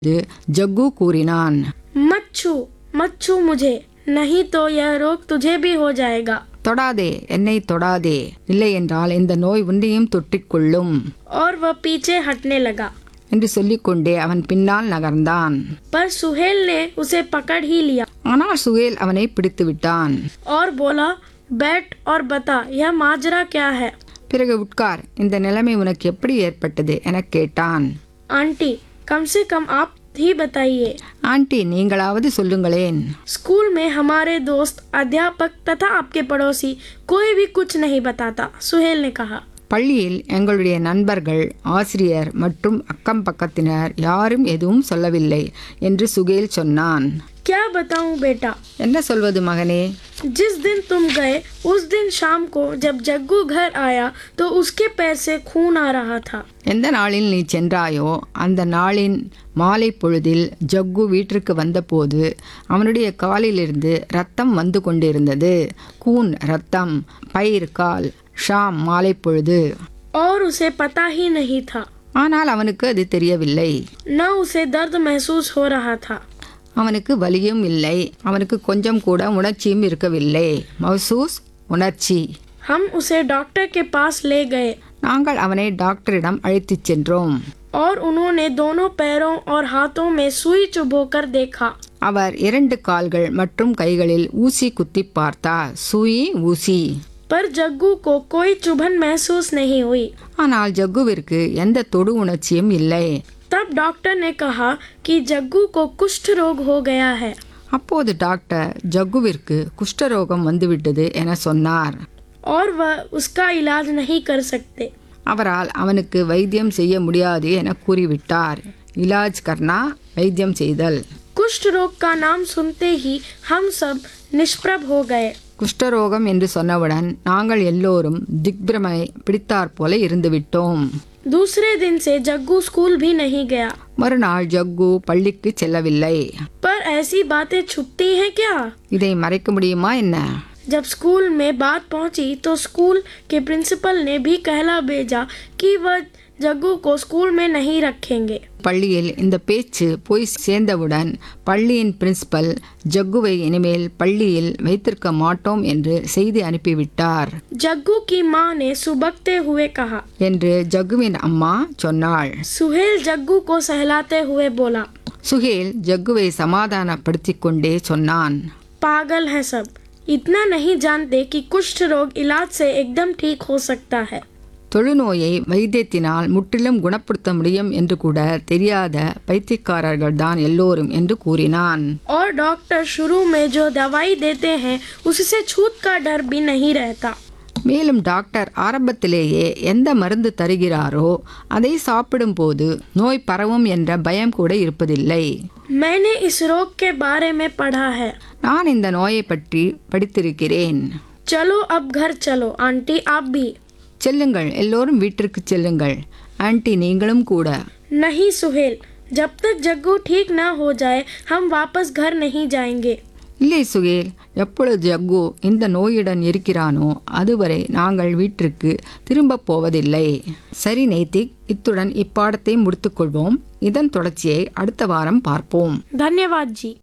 jug கூறினான் मत छू मत छू मुझे नहीं तो यह रोग तुझे भी हो जाएगा தொடாதே என்னை தொடாதே இல்லையென்றால் இந்த நோய் உன்னையும் தொற்றிக்கொள்ளும் और वह पीछे हटने लगा என்று சொல்லிக்கொண்டே அவன் பின்னால் நகர்ந்தான் पर सुहेल ने उसे पकड़ ही लिया ஆனால் சுகேல் அவனை பிடித்து விட்டான் और बोला बैठ और बता यह माजरा क्या है பிறகு உட்கார் இந்த நிலைமை உனக்கு எப்படி ஏற்பட்டது எனக் கேட்டான் आंटी कम से कम आप ही बताइए ஆண்டி நீங்களாவது சொல்லுங்களேன் स्कूल में हमारे दोस्त अध्यापक तथा आपके पड़ोसी कोई भी कुछ नहीं बताता सुहेल ने कहा பள்ளியில் எங்களுடைய நண்பர்கள் ஆசிரியர் மற்றும் அக்கம் பக்கத்தினர் யாரும் எதுவும் சொல்லவில்லை என்று சுகேல் சொன்னான் क्या बताऊं बेटा என்ன சொல்வது மகனே जिस दिन तुम गए उस दिन शाम को जब जग्गू घर आया तो उसके पैर से खून आ रहा था எந்த நாளில் நீ சென்றாயோ அந்த நாளின் மாலை பொழுதில் ஜக்கு வீட்டிற்கு வந்தபோது அவனுடைய காலிலிருந்து ரத்தம் வந்து கொண்டிருந்தது கூன் ரத்தம் பயிர் கால் ஷாம் மாலை பொழுது और उसे पता ही नहीं था ஆனால் அவனுக்கு அது தெரியவில்லை न उसे दर्द महसूस हो रहा था அவனுக்கு வலியும் இல்லை அவனுக்கு கொஞ்சம் கூட உணர்ச்சியும் இருக்கவில்லை மௌசூஸ் உணர்ச்சி हम उसे डॉक्टर के पास ले गए நாங்கள் அவனை டாக்டரிடம் அழைத்துச் சென்றோம் और उन्होंने दोनों पैरों और हाथों में सुई चुभोकर देखा அவர் இரண்டு கால்கள் மற்றும் கைகளில் ஊசி குத்தி பார்த்தார் சூயி ஊசி पर जग्गू को कोई चुभन महसूस नहीं हुई ஆனால் ஜக்குவிற்கு எந்த தொடு உணர்ச்சியும் இல்லை तब डॉक्टर ने कहा कि जग्गू को कुष्ठ रोग हो गया है அப்போது டாக்டர் ஜக்குவிற்கு குஷ்டரோகம் வந்துவிட்டது என சொன்னார் और वह उसका इलाज नहीं कर सकते அவரால் அவனுக்கு வைத்தியம் செய்ய முடியாது என கூறிவிட்டார் இலாஜ் கர்னா வைத்தியம் செய்தல் कुष्ठ रोग का नाम सुनते ही हम सब निष्प्रभ हो गए குஷ்டரோகம் என்று சொன்னவுடன் நாங்கள் எல்லோரும் திக்பிரமை பிடித்தாற் போல இருந்துவிட்டோம் दूसरे दिन से जग्गू स्कूल भी नहीं गया மறுநாள் ஜக்கு பள்ளிக்கு செல்லவில்லை पर ऐसी बातें छुपती हैं क्या இதை மறைக்க முடியுமா என்ன जब स्कूल में बात पहुंची तो स्कूल के प्रिंसिपल ने भी कहला भेजा कि वह जग्गू को स्कूल में नहीं रखेंगे பள்ளியில் இந்த பேச்சு போய் சேர்ந்தவுடன் பள்ளியின் பிரின்சிபல் ஜக்குவை இனிமேல் பள்ளியில் வைத்திருக்க மாட்டோம் என்று செய்தி அனுப்பிவிட்டார் जग्गू की माँ ने सुबकते हुए कहा என்று ஜக்குவின் அம்மா சொன்னாள் सुहेल जग्गू को सहलाते हुए बोला சுகேல் ஜக்குவை சமாதானப்படுத்திக் கொண்டே சொன்னான் पागल है सब इतना नहीं जानते कि कुष्ठ रोग इलाज से एकदम ठीक हो सकता है தொழுநோயை வைத்தியத்தினால் முற்றிலும் குணப்படுத்த முடியும் என்று கூட தெரியாத பைத்தியக்காரர்கள் தான் எல்லோரும் என்று கூறினான் और डॉक्टर शुरू में जो दवाई देते हैं उससे छूत का डर भी नहीं रहता மேலும் டாக்டர் ஆரம்பத்திலேயே எந்த மருந்து தருகிறாரோ அதை சாப்பிடும்போது நோய் பரவும் என்ற பயம் கூட இருப்பதில்லை मैंने इस रोग के बारे में पढ़ा है நான் இந்த நோயை பற்றி படித்திருக்கிறேன் चलो अब घर चलो आंटी आप भी செல்லுங்கள் எல்லோரும் வீட்டிற்கு செல்லுங்கள் ஆன்ட்டி நீங்களும் கூட नहीं सुहेल जब तक जग्गू ठीक ना हो जाए हम वापस घर नहीं जाएंगे இல்லை சுகேல் எப்பொழுது ஜக்கு இந்த நோயுடன் இருக்கிறானோ அதுவரை நாங்கள் வீட்டிற்கு திரும்பப் போவதில்லை சரி நைத்திக் இத்துடன் இப்பாடத்தை முடித்துக்கொள்வோம் இதன் தொடர்ச்சியை அடுத்த வாரம் பார்ப்போம் धन्यवाद जी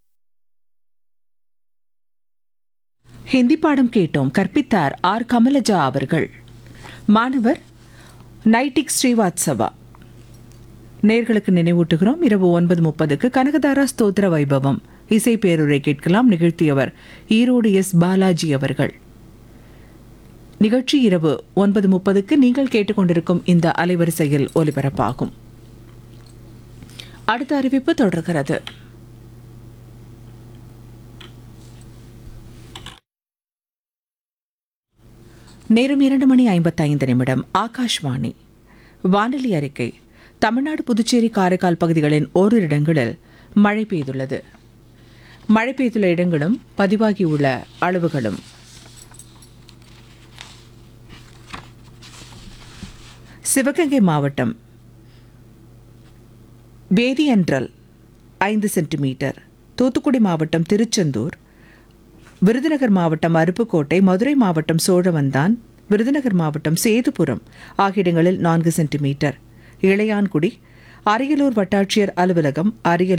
ஹிந்தி பாடம் கேட்டோம் கற்பித்தார் ஆர் கமலஜா அவர்கள் மாணவர் நைட்டிக் ஸ்ரீவாத்சவா நேர்களுக்கு நினைவூட்டுகிறோம் இரவு ஒன்பது முப்பதுக்கு கனகதாரா ஸ்தோத்திர வைபவம் இசை பேருரை கேட்கலாம் நிகழ்த்தியவர் ஈரோடு எஸ் பாலாஜி அவர்கள் நிகழ்ச்சி இரவு ஒன்பது முப்பதுக்கு நீங்கள் கேட்டுக்கொண்டிருக்கும் இந்த அலைவரிசையில் ஒலிபரப்பாகும் அடுத்த அறிவிப்பு தொடர்கிறது நேரம் இரண்டு மணி ஐம்பத்தைந்து நிமிடம் ஆகாஷ்வாணி வானொலி அறிக்கை தமிழ்நாடு புதுச்சேரி காரைக்கால் பகுதிகளின் ஓரிரு இடங்களில் மழை பெய்துள்ளது மழை பெய்துள்ள இடங்களும் பதிவாகியுள்ள அளவுகளும் சிவகங்கை மாவட்டம் வேதியன்றல் ஐந்து சென்டிமீட்டர் தூத்துக்குடி மாவட்டம் திருச்செந்தூர் விருதுநகர் மாவட்டம் அருப்புக்கோட்டை மதுரை மாவட்டம் சோழவந்தான் விருதுநகர் மாவட்டம் சேதுபுரம் ஆகிய இடங்களில் நான்கு சென்டிமீட்டர் இளையான்குடி அரியலூர் வட்டாட்சியர் அலுவலகம் அரியலூர்